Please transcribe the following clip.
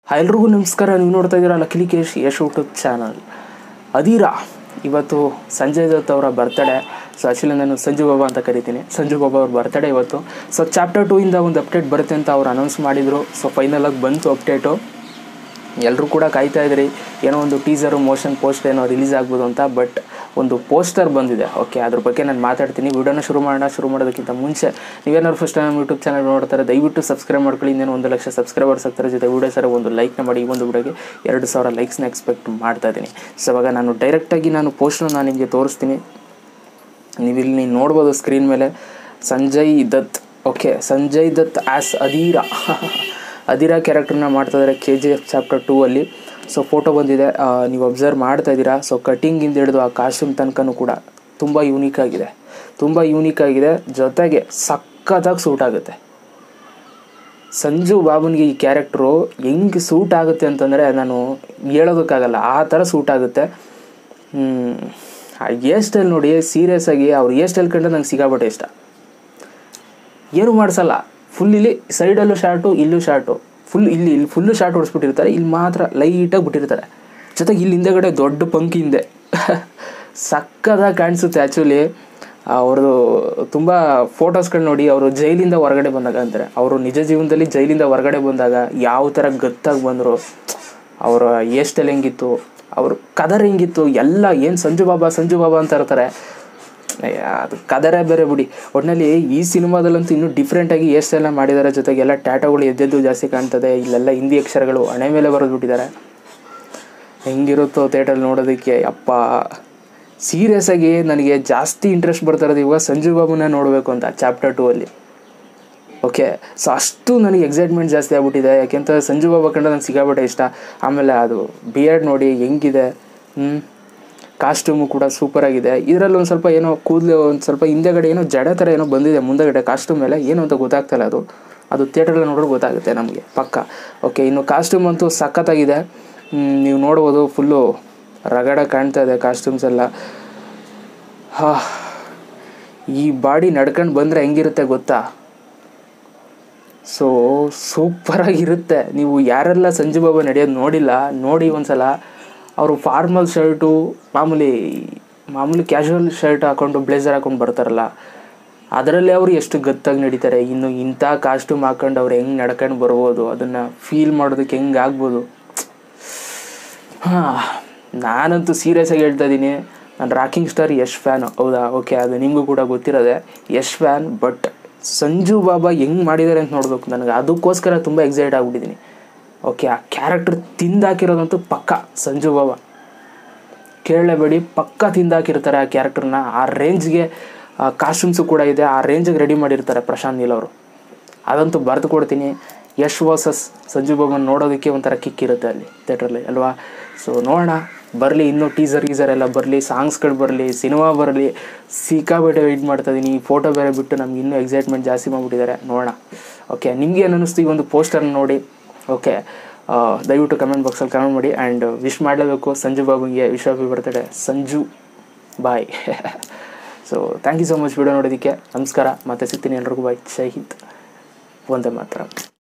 Hi ಎಲ್ರಿಗೂ ನಮಸ್ಕಾರ ನೀವು ನೋಡ್ತಾ ಇದ್ದೀರಾ ಲಕ್ಲಿ ಕೇಶ್ ಯಶ್ ಯೂಟ್ಯೂಬ್ ಚಾನಲ್ ಅದೀರಾ ಇವತ್ತು ಸಂಜಯ್ ದತ್ ಅವರ ಬರ್ತಡೇ ಸೊ ಆ್ಯಕ್ಚುಲಿ ನಾನು ಸಂಜು ಬಾಬಾ ಅಂತ ಕರಿತೀನಿ ಸಂಜು ಬಾಬಾ ಅವ್ರ ಬರ್ತಡೇ ಇವತ್ತು ಸೊ ಚಾಪ್ಟರ್ ಟೂ ಇಂದ ಒಂದು ಅಪ್ಡೇಟ್ ಬರುತ್ತೆ ಅಂತ ಅವ್ರು ಅನೌನ್ಸ್ ಮಾಡಿದರು ಸೊ ಫೈನಲಾಗಿ ಬಂತು ಅಪ್ಡೇಟು ಎಲ್ಲರೂ ಕೂಡ ಕಾಯ್ತಾ ಇದ್ರಿ ಏನೋ ಒಂದು ಟೀಸರು ಮೋಷನ್ ಪೋಸ್ಟ್ ಏನೋ ರಿಲೀಸ್ ಆಗ್ಬೋದು ಅಂತ ಬಟ್ ಒಂದು ಪೋಸ್ಟರ್ ಬಂದಿದೆ ಓಕೆ ಅದ್ರ ಬಗ್ಗೆ ನಾನು ಮಾತಾಡ್ತೀನಿ ವಿಡಿಯೋನ ಶುರು ಮಾಡೋಣ ಶುರು ಮಾಡೋದಕ್ಕಿಂತ ಮುಂಚೆ ನೀವೇನಾದ್ರು ಫಸ್ಟ್ ನಮ್ಮ ಯೂಟ್ಯೂಬ್ ಚಾನಲ್ ನೋಡ್ತಾರೆ ದಯವಿಟ್ಟು ಸಬ್ಸ್ಕ್ರೈಬ್ ಮಾಡ್ಕೊಳ್ಳಿ ಇನ್ನೇನು ಒಂದು ಲಕ್ಷ ಸಬ್ಸ್ಕ್ರೈಬರ್ಸ್ ಆಗ್ತಾರೆ ಜೊತೆ ವಿಡಿಯೋ ಸರ ಒಂದು ಲೈಕ್ನ ಮಾಡಿ ಈ ಒಂದು ವಿಡಿಯೋಗೆ ಎರಡು ಸಾವಿರ ಲೈಕ್ಸ್ನ ಎಕ್ಸ್ಪೆಕ್ಟ್ ಮಾಡ್ತಾ ಇದ್ದೀನಿ ಸೊ ಅವಾಗ ನಾನು ಡೈರೆಕ್ಟಾಗಿ ನಾನು ಪೋಸ್ಟ್ನ ನಾನು ನಿಮಗೆ ತೋರಿಸ್ತೀನಿ ನೀವಿಲ್ಲಿ ನೋಡ್ಬೋದು ಸ್ಕ್ರೀನ್ ಮೇಲೆ ಸಂಜಯ್ ದತ್ ಓಕೆ ಸಂಜಯ್ ದತ್ ಆ್ಯಸ್ ಅದೀರಾ ಅದೀರಾ ಕ್ಯಾರೆಕ್ಟರ್ನ ಮಾಡ್ತಾ ಇದ್ದಾರೆ K G F chapter two ಅಲ್ಲಿ ಸೊ ಫೋಟೋ ಬಂದಿದೆ ಆ, ನೀವು ಅಬ್ಸರ್ವ್ ಮಾಡ್ತಾ ಇದ್ದೀರಾ ಸೊ ಕಟಿಂಗಿಂದ ಹಿಡಿದು ಆ ಕಾಸ್ಟ್ಯೂಮ್ ತನಕನೂ ಕೂಡ ತುಂಬ ಯೂನಿಕ್ ಆಗಿದೆ ತುಂಬ ಯೂನಿಕ್ ಆಗಿದೆ ಜೊತೆಗೆ ಸಖತ್ತಾಗಿ ಸೂಟ್ ಆಗುತ್ತೆ ಸಂಜು ಬಾಬುನಿಗೆ ಈ ಕ್ಯಾರೆಕ್ಟ್ರು ಹೆಂಗೆ ಸೂಟ್ ಆಗುತ್ತೆ ಅಂತಂದರೆ ನಾನು ಹೇಳೋದಕ್ಕಾಗಲ್ಲ ಆ ಥರ ಸೂಟ್ ಆಗುತ್ತೆ ಹ್ಮ್. ಆ ಹೇರ್ ಸ್ಟೈಲ್ ನೋಡಿ ಸೀರಿಯಸ್ ಆಗಿ ಅವ್ರ ಹೇರ್ ಸ್ಟೈಲ್ ಕಂಡ್ರೆ ನಂಗೆ ಸಿಕ್ಕಾಪಟ್ಟೆ ಇಷ್ಟ ಏನು ಮಾಡಿಸಲ್ಲ ಫುಲ್ ಇಲ್ಲಿ ಸೈಡಲ್ಲೂ ಶಾರ್ಟು ಇಲ್ಲೂ ಶಾರ್ಟು ಫುಲ್ ಇಲ್ಲಿ ಇಲ್ಲಿ ಫುಲ್ಲು ಶಾರ್ಟ್ ಹೊಡಿಸ್ಬಿಟ್ಟಿರ್ತಾರೆ ಇಲ್ಲಿ ಮಾತ್ರ ಲೈಟಾಗಿ ಬಿಟ್ಟಿರ್ತಾರೆ ಜೊತೆಗೆ ಇಲ್ಲಿ ಹಿಂದೆಗಡೆ ದೊಡ್ಡ ಪಂಕಿ ಹಿಂದೆ ಸಕ್ಕದಾಗಿ ಕಾಣಿಸುತ್ತೆ ಆ್ಯಕ್ಚುಲಿ ಅವ್ರದ್ದು ತುಂಬ ಫೋಟೋಸ್ಗಳು ನೋಡಿ ಅವರು ಜೈಲಿಂದ ಹೊರಗಡೆ ಬಂದಾಗ ಅಂತಾರೆ ಅವರು ನಿಜ ಜೀವನದಲ್ಲಿ ಜೈಲಿಂದ ಹೊರಗಡೆ ಬಂದಾಗ ಯಾವ ಥರ ಗತ್ತಾಗಿ ಬಂದರು ಅವರ ಹೇರ್ ಸ್ಟೈಲ್ ಹೆಂಗಿತ್ತು ಅವ್ರ ಕದರ್ ಹೆಂಗಿತ್ತು ಎಲ್ಲ ಏನು ಸಂಜು ಬಾಬಾ ಸಂಜು ಬಾಬಾ ಅಂತ ಇರ್ತಾರೆ ಅಯ್ಯ, ಅದು ಕದರೇ ಬೇರೆ ಬಿಡಿ ಒಟ್ಟಿನಲ್ಲಿ ಈ ಸಿನಿಮಾದಲ್ಲಂತೂ ಇನ್ನೂ ಡಿಫ್ರೆಂಟಾಗಿ ಹೇರ್ ಸ್ಟೈಲ್ನ ಮಾಡಿದ್ದಾರೆ ಜೊತೆಗೆ ಎಲ್ಲ ಟ್ಯಾಟೋಗಳು ಎದ್ದೆದ್ದು ಜಾಸ್ತಿ ಕಾಣ್ತದೆ ಇಲ್ಲೆಲ್ಲ ಹಿಂದಿ ಅಕ್ಷರಗಳು ಹಣೆ ಮೇಲೆ ಬರೆದ್ಬಿಟ್ಟಿದ್ದಾರೆ ಹೆಂಗಿರುತ್ತೋ ಥಿಯೇಟರ್ ನೋಡೋದಕ್ಕೆ ಅಪ್ಪ ಸೀರಿಯಸ್ ಆಗಿ ನನಗೆ ಜಾಸ್ತಿ ಇಂಟ್ರೆಸ್ಟ್ ಬರ್ತಾ ಇರೋದು ಇವಾಗ ಸಂಜು ಬಾಬುನ ನೋಡಬೇಕು ಅಂತ ಚಾಪ್ಟರ್ ಟೂ ಅಲ್ಲಿ ಓಕೆ ಸೊ ಅಷ್ಟು ನನಗೆ ಎಕ್ಸೈಟ್ಮೆಂಟ್ ಜಾಸ್ತಿ ಆಗ್ಬಿಟ್ಟಿದೆ ಯಾಕೆಂತ ಸಂಜು ಬಾಬಾ ಕಂಡ್ರೆ ನಂಗೆ ಸಿಕ್ಕಾಪಟ್ಟೆ ಇಷ್ಟ ಆಮೇಲೆ ಅದು ಬಿ ಎಡ್ ನೋಡಿ ಹೆಂಗಿದೆ ಹ್ಞೂ ಕಾಸ್ಟ್ಯೂಮು ಕೂಡ ಸೂಪರ್ ಆಗಿದೆ ಇದರಲ್ಲಿ ಒಂದು ಸ್ವಲ್ಪ ಏನೋ ಕೂದಲು ಒಂದು ಸ್ವಲ್ಪ ಹಿಂದೆಗಡೆ ಏನೋ ಜಡ ಥರ ಏನೋ ಬಂದಿದೆ ಮುಂದೆಗಡೆ ಕಾಸ್ಟ್ಯೂಮ್ ಮೇಲೆ ಏನು ಅಂತ ಗೊತ್ತಾಗ್ತಾಯಿಲ್ಲ ಅದು ಅದು ಥಿಯೇಟ್ರಲ್ಲಿ ನೋಡಿದ್ರೆ ಗೊತ್ತಾಗುತ್ತೆ ನಮಗೆ ಪಕ್ಕ ಓಕೆ ಇನ್ನು ಕಾಸ್ಟ್ಯೂಮ್ ಅಂತೂ ಸಖತ್ತಾಗಿದೆ ಹ್ಮ್, ನೀವು ನೋಡ್ಬೋದು ಫುಲ್ಲು ರಗಡ ಕಾಣ್ತಾ ಇದೆ ಕಾಸ್ಟ್ಯೂಮ್ಸ್ ಎಲ್ಲ ಹಾ ಈ ಬಾಡಿ ನಡ್ಕೊಂಡು ಬಂದರೆ ಹೆಂಗಿರುತ್ತೆ ಗೊತ್ತಾ ಸೊ ಸೂಪರಾಗಿರುತ್ತೆ ನೀವು ಯಾರೆಲ್ಲ ಸಂಜು ಬಾಬಾ ನಡೆಯೋದು ನೋಡಿಲ್ಲ ನೋಡಿ ಒಂದ್ಸಲ ಅವರು ಫಾರ್ಮಲ್ ಶರ್ಟು ಮಾಮೂಲಿ ಮಾಮೂಲಿ ಕ್ಯಾಶುವಲ್ ಶರ್ಟ್ ಹಾಕೊಂಡು ಬ್ಲೇಸರ್ ಹಾಕೊಂಡು ಬರ್ತಾರಲ್ಲ ಅದರಲ್ಲಿ ಅವರು ಎಷ್ಟು ಗತ್ತಾಗಿ ನಡೀತಾರೆ ಇನ್ನು ಇಂಥ ಕಾಸ್ಟ್ಯೂಮ್ ಹಾಕೊಂಡು ಅವ್ರು ಹೆಂಗೆ ನಡ್ಕೊಂಡು ಬರ್ಬೋದು ಅದನ್ನು ಫೀಲ್ ಮಾಡೋದಕ್ಕೆ ಹೆಂಗೆ ಆಗ್ಬೋದು ಹಾಂ ನಾನಂತೂ ಸೀರಿಯಸ್ ಆಗಿ ಹೇಳ್ತಾ ಇದ್ದೀನಿ ನಾನು ರಾಕಿಂಗ್ ಸ್ಟಾರ್ ಯಶ್ ಫ್ಯಾನ್ ಹೌದಾ ಓಕೆ ಅದು ನಿಮಗೂ ಕೂಡ ಗೊತ್ತಿರೋದೆ ಯಶ್ ಫ್ಯಾನ್ ಬಟ್ ಸಂಜು ಬಾಬಾ ಹೆಂಗೆ ಮಾಡಿದ್ದಾರೆ ಅಂತ ನೋಡ್ಬೇಕು ನನಗೆ ಅದಕ್ಕೋಸ್ಕರ ತುಂಬ ಎಕ್ಸೈಟ್ ಆಗಿಬಿಟ್ಟಿದ್ದೀನಿ ಓಕೆ ಆ ಕ್ಯಾರೆಕ್ಟರ್ ತಿಂದಾಕಿರೋದಂತೂ ಪಕ್ಕ ಸಂಜು ಬಾಬಾ ಕೇಳಲೇಬೇಡಿ ಪಕ್ಕ ತಿಂದಾಕಿರ್ತಾರೆ ಆ ಕ್ಯಾರೆಕ್ಟರ್ನ ಆ ರೇಂಜ್ಗೆ ಕಾಸ್ಟ್ಯೂಮ್ಸು ಕೂಡ ಇದೆ ಆ ರೇಂಜಿಗೆ ರೆಡಿ ಮಾಡಿರ್ತಾರೆ ಪ್ರಶಾಂತ್ ನೀಲ್ ಅವರು ಅದಂತೂ ಬರೆದು ಕೊಡ್ತೀನಿ ಯಶ್ ವರ್ಸಸ್ ಸಂಜು ಬಾಬನ್ ನೋಡೋದಕ್ಕೆ ಒಂಥರ ಕಿಕ್ ಇರುತ್ತೆ ಅಲ್ಲಿ ಥಿಯೇಟ್ರಲ್ಲಿ ಅಲ್ವಾ ಸೊ ನೋಡೋಣ ಬರಲಿ ಇನ್ನೂ ಟೀಸರ್ ಗೀಸರ್ ಎಲ್ಲ ಬರಲಿ ಸಾಂಗ್ಸ್ಗಳು ಬರಲಿ ಸಿನಿಮಾ ಬರಲಿ ಸಿಕ್ಕಾಬಿಟ್ಟೆ ವೆಯ್ಟ್ ಮಾಡ್ತಾ ಇದ್ದೀನಿ ಈ ಫೋಟೋ ಬೇರೆ ಬಿಟ್ಟು ನಮ್ಗೆ ಇನ್ನೂ ಎಕ್ಸೈಟ್ಮೆಂಟ್ ಜಾಸ್ತಿ ಮಾಡಿಬಿಟ್ಟಿದ್ದಾರೆ ನೋಡೋಣ ಓಕೆ ನಿಮಗೆ ಏನು ಅನ್ನಿಸ್ತು ಈ ಒಂದು ಪೋಸ್ಟರ್ನ ನೋಡಿ ಓಕೆ ದಯವಿಟ್ಟು ಕಮೆಂಟ್ ಬಾಕ್ಸಲ್ಲಿ ಕಮೆಂಟ್ ಮಾಡಿ ಆ್ಯಂಡ್ ವಿಶ್ ಮಾಡಲೇಬೇಕು ಸಂಜು ಬಾಬುಗೆ wish happy birthday Sanju boy so thank you so much video ನೋಡೋದಕ್ಕೆ ನಮಸ್ಕಾರ ಮತ್ತೆ ಸಿಗ್ತೀನಿ ಎಲ್ರಿಗೂ ಬಾಯ್ ಜೈ ಹಿಂದ್ ಒಂದೇ ಮಾತ್ರ